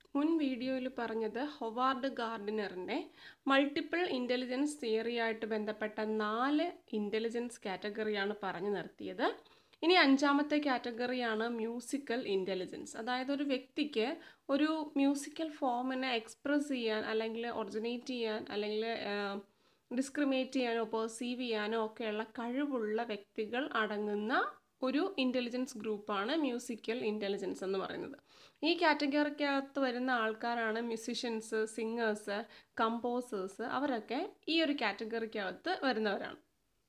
മുൻ വീഡിയോയിൽ പറഞ്ഞത് ഹൊവാർഡ് ഗാർഡിനറിൻ്റെ മൾട്ടിപ്പിൾ ഇൻ്റലിജൻസ് തിയറിയായിട്ട് ബന്ധപ്പെട്ട നാല് ഇൻ്റലിജൻസ് കാറ്റഗറിയാണ് പറഞ്ഞു നിർത്തിയത് ഇനി അഞ്ചാമത്തെ കാറ്റഗറിയാണ് മ്യൂസിക്കൽ ഇൻ്റലിജൻസ് അതായത് ഒരു വ്യക്തിക്ക് ഒരു മ്യൂസിക്കൽ ഫോമിനെ എക്സ്പ്രസ് ചെയ്യാൻ അല്ലെങ്കിൽ ഒറിജിനേറ്റ് ചെയ്യാൻ അല്ലെങ്കിൽ ഡിസ്ക്രിമിനേറ്റ് ചെയ്യാനോ പെർസീവ് ചെയ്യാനോ ഒക്കെയുള്ള കഴിവുള്ള വ്യക്തികൾ അടങ്ങുന്ന ഒരു ഇൻ്റലിജൻസ് ഗ്രൂപ്പാണ് മ്യൂസിക്കൽ ഇൻ്റലിജൻസ് എന്ന് പറയുന്നത് ഈ കാറ്റഗറിക്കകത്ത് വരുന്ന ആൾക്കാരാണ് മ്യൂസിഷ്യൻസ് സിംഗേഴ്സ് കമ്പോസേഴ്സ് അവരൊക്കെ ഈ ഒരു കാറ്റഗറിക്കകത്ത് വരുന്നവരാണ്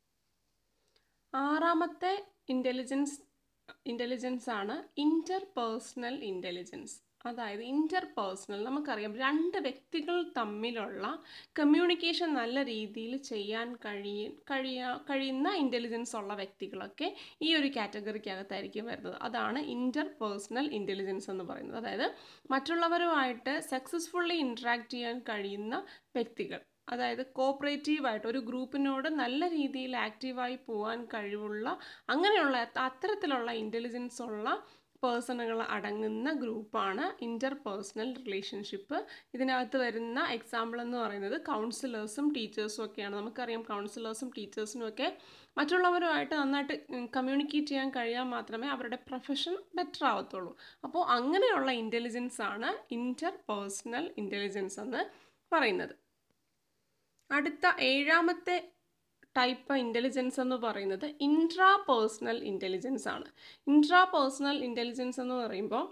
ആറാമത്തെ ഇൻ്റലിജൻസ് ഇൻ്റലിജൻസ് ആണ് ഇൻ്റർ പേഴ്സണൽ ഇൻ്റലിജൻസ് അതായത് ഇൻ്റർ പേഴ്സണൽ നമുക്കറിയാം രണ്ട് വ്യക്തികൾ തമ്മിലുള്ള കമ്മ്യൂണിക്കേഷൻ നല്ല രീതിയിൽ ചെയ്യാൻ കഴിയ കഴിയ കഴിയുന്ന ഇൻ്റലിജൻസ് ഉള്ള വ്യക്തികളൊക്കെ ഈ ഒരു കാറ്റഗറിക്കകത്തായിരിക്കും വരുന്നത് അതാണ് ഇൻ്റർ പേഴ്സണൽ ഇൻ്റലിജൻസ് എന്ന് പറയുന്നത് അതായത് മറ്റുള്ളവരുമായിട്ട് സക്സസ്ഫുള്ളി ഇൻട്രാക്ട് ചെയ്യാൻ കഴിയുന്ന വ്യക്തികൾ അതായത് കോപ്പറേറ്റീവായിട്ട് ഒരു ഗ്രൂപ്പിനോട് നല്ല രീതിയിൽ ആക്റ്റീവായി പോകാൻ കഴിവുള്ള അങ്ങനെയുള്ള അത്തരത്തിലുള്ള ഇൻ്റലിജൻസ് ഉള്ള പേഴ്സണുകൾ അടങ്ങുന്ന ഗ്രൂപ്പാണ് ഇൻ്റർ പേഴ്സണൽ റിലേഷൻഷിപ്പ് ഇതിനകത്ത് വരുന്ന എക്സാമ്പിൾ എന്ന് പറയുന്നത് കൗൺസിലേഴ്സും ടീച്ചേഴ്സും ഒക്കെയാണ് നമുക്കറിയാം കൗൺസിലേഴ്സും ടീച്ചേഴ്സിനും ഒക്കെ മറ്റുള്ളവരുമായിട്ട് നന്നായിട്ട് കമ്മ്യൂണിക്കേറ്റ് ചെയ്യാൻ കഴിയാൻ മാത്രമേ അവരുടെ പ്രൊഫഷൻ ബെറ്റർ ആവത്തുള്ളൂ അപ്പോൾ അങ്ങനെയുള്ള ഇൻ്റലിജൻസ് ആണ് ഇൻ്റർ പേഴ്സണൽ ഇൻ്റലിജൻസ് എന്ന് പറയുന്നത് അടുത്ത ഏഴാമത്തെ ടൈപ്പ് ഇൻ്റലിജൻസ് എന്ന് പറയുന്നത് ഇൻട്രാ പേഴ്സണൽ ഇൻ്റലിജൻസ് ആണ് ഇൻട്രാ പേഴ്സണൽ ഇൻ്റലിജൻസ് എന്ന് പറയുമ്പോൾ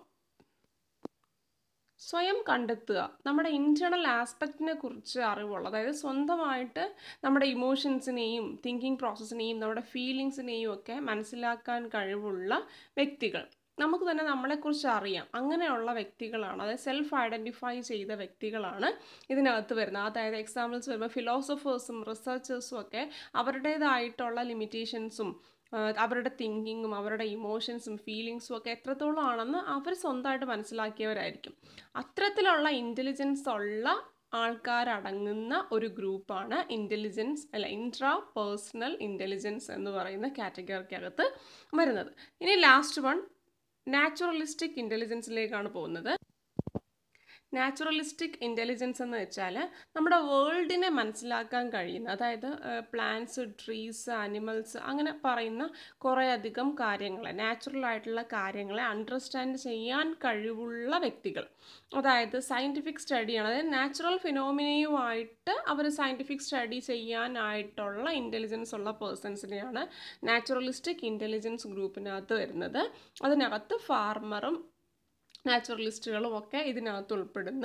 സ്വയം കണ്ടെത്തുക നമ്മുടെ ഇൻറ്റേർണൽ ആസ്പെക്റ്റിനെ കുറിച്ച് അറിവുള്ള അതായത് സ്വന്തമായിട്ട് നമ്മുടെ ഇമോഷൻസിനെയും തിങ്കിങ് പ്രോസസ്സിനെയും നമ്മുടെ ഫീലിങ്സിനെയും ഒക്കെ മനസ്സിലാക്കാൻ കഴിവുള്ള വ്യക്തികൾ നമുക്ക് തന്നെ നമ്മളെക്കുറിച്ച് അറിയാം അങ്ങനെയുള്ള വ്യക്തികളാണ് അതായത് സെൽഫ് ഐഡൻറ്റിഫൈ ചെയ്ത വ്യക്തികളാണ് ഇതിനകത്ത് വരുന്നത് അതായത് എക്സാമ്പിൾസ് വരുമ്പോൾ ഫിലോസഫേഴ്സും റിസർച്ചേഴ്സും ഒക്കെ അവരുടേതായിട്ടുള്ള ലിമിറ്റേഷൻസും അവരുടെ തിങ്കിങ്ങും അവരുടെ ഇമോഷൻസും ഫീലിങ്സും ഒക്കെ എത്രത്തോളം ആണെന്ന് അവർ സ്വന്തമായിട്ട് മനസ്സിലാക്കിയവരായിരിക്കും അത്തരത്തിലുള്ള ഇൻ്റലിജൻസ് ഉള്ള ആൾക്കാരടങ്ങുന്ന ഒരു ഗ്രൂപ്പാണ് ഇൻ്റലിജൻസ് അല്ല ഇൻട്രാ പേഴ്സണൽ ഇൻ്റലിജൻസ് എന്ന് പറയുന്ന കാറ്റഗറിക്കകത്ത് വരുന്നത് ഇനി ലാസ്റ്റ് വൺ നാച്ചുറലിസ്റ്റിക് ഇൻ്റലിജൻസിലേക്കാണ് പോകുന്നത് നാച്ചുറലിസ്റ്റിക് ഇൻ്റലിജൻസ് എന്ന് വെച്ചാൽ നമ്മുടെ വേൾഡിനെ മനസ്സിലാക്കാൻ കഴിയുന്ന അതായത് പ്ലാന്റ്സ് ട്രീസ് ആനിമൽസ് അങ്ങനെ പറയുന്ന കുറേയധികം കാര്യങ്ങളെ നാച്ചുറൽ ആയിട്ടുള്ള കാര്യങ്ങളെ അണ്ടർസ്റ്റാൻഡ് ചെയ്യാൻ കഴിവുള്ള വ്യക്തികൾ അതായത് സയൻറ്റിഫിക് സ്റ്റഡിയാണ് അതായത് നാച്ചുറൽ ഫിനോമിനയുമായിട്ട് അവർ സയൻറ്റിഫിക് സ്റ്റഡി ചെയ്യാനായിട്ടുള്ള ഇൻ്റലിജൻസ് ഉള്ള പേഴ്സൺസിനെയാണ് നാച്ചുറലിസ്റ്റിക് ഇൻ്റലിജൻസ് ഗ്രൂപ്പിനകത്ത് വരുന്നത് അതിനകത്ത് ഫാർമറും നാച്ചുറലിസ്റ്റുകളും ഒക്കെ ഇതിനകത്ത് ഉൾപ്പെടുന്ന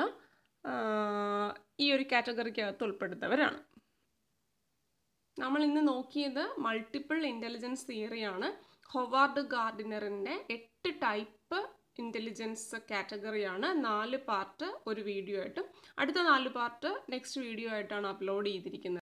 ഈ ഒരു കാറ്റഗറിക്കകത്ത് ഉൾപ്പെടുന്നവരാണ് നമ്മൾ ഇന്ന് നോക്കിയത് മൾട്ടിപ്പിൾ ഇൻ്റലിജൻസ് തിയറിയാണ് ഹൊവാർഡ് ഗാർഡിനറിൻ്റെ എട്ട് ടൈപ്പ് ഇൻ്റലിജൻസ് കാറ്റഗറിയാണ് നാല് പാർട്ട് ഒരു വീഡിയോ ആയിട്ടും അടുത്ത നാല് പാർട്ട് നെക്സ്റ്റ് വീഡിയോ ആയിട്ടാണ് അപ്ലോഡ് ചെയ്തിരിക്കുന്നത്